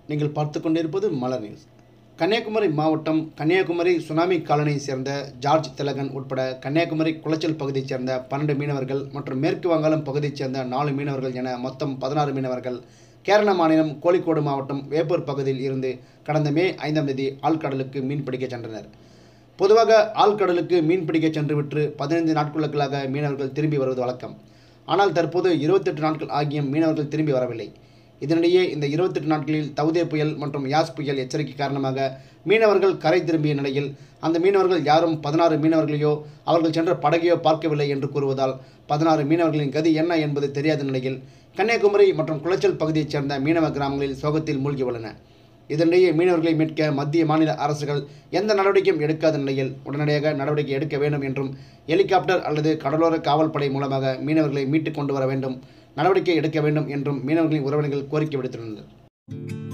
நீங்கள் பார்த்து கொண்டிருப்பது மலர் நியூஸ் கன்னியாகுமரி மாவட்டம் கன்னியாகுமரி சுனாமி காலனியை சேர்ந்த ஜார்ஜ் திலகன் உட்பட கன்னியாகுமரி குளச்சல் பகுதியைச் சேர்ந்த பன்னெண்டு மீனவர்கள் மற்றும் மேற்கு வங்காளம் பகுதியைச் சேர்ந்த நாலு மீனவர்கள் என மொத்தம் பதினாறு மீனவர்கள் கேரள மாநிலம் கோழிக்கோடு மாவட்டம் வேப்பூர் பகுதியில் இருந்து கடந்த மே ஐந்தாம் தேதி ஆழ்கடலுக்கு மீன் பிடிக்கச் சென்றனர் பொதுவாக ஆழ்கடலுக்கு மீன் பிடிக்கச் சென்றுவிட்டு பதினைந்து நாட்களுக்களாக மீனவர்கள் திரும்பி வருவது வழக்கம் ஆனால் தற்போது இருபத்தெட்டு நாட்கள் ஆகியும் மீனவர்கள் திரும்பி வரவில்லை இதனிடையே இந்த இருபத்தெட்டு நாட்களில் தவுதே புயல் மற்றும் யாஸ் புயல் எச்சரிக்கை காரணமாக மீனவர்கள் கரை திரும்பிய நிலையில் அந்த மீனவர்கள் யாரும் பதினாறு மீனவர்களையோ அவர்கள் சென்ற படகையோ பார்க்கவில்லை என்று கூறுவதால் பதினாறு மீனவர்களின் கதி என்ன என்பது தெரியாத நிலையில் கன்னியாகுமரி மற்றும் குளச்சல் பகுதியைச் சேர்ந்த மீனவ கிராமங்களில் சோகத்தில் மூழ்கி உள்ளன இதனிடையே மீனவர்களை மீட்க மத்திய மாநில அரசுகள் எந்த நடவடிக்கையும் எடுக்காத நிலையில் உடனடியாக நடவடிக்கை எடுக்க வேண்டும் என்றும் ஹெலிகாப்டர் அல்லது கடலோர காவல்படை மூலமாக மீனவர்களை மீட்டுக் கொண்டு வர வேண்டும் நடவடிக்கை எடுக்க வேண்டும் என்றும் மீனவர்களின் உறவினர்கள் கோரிக்கை விடுத்துள்ளனர்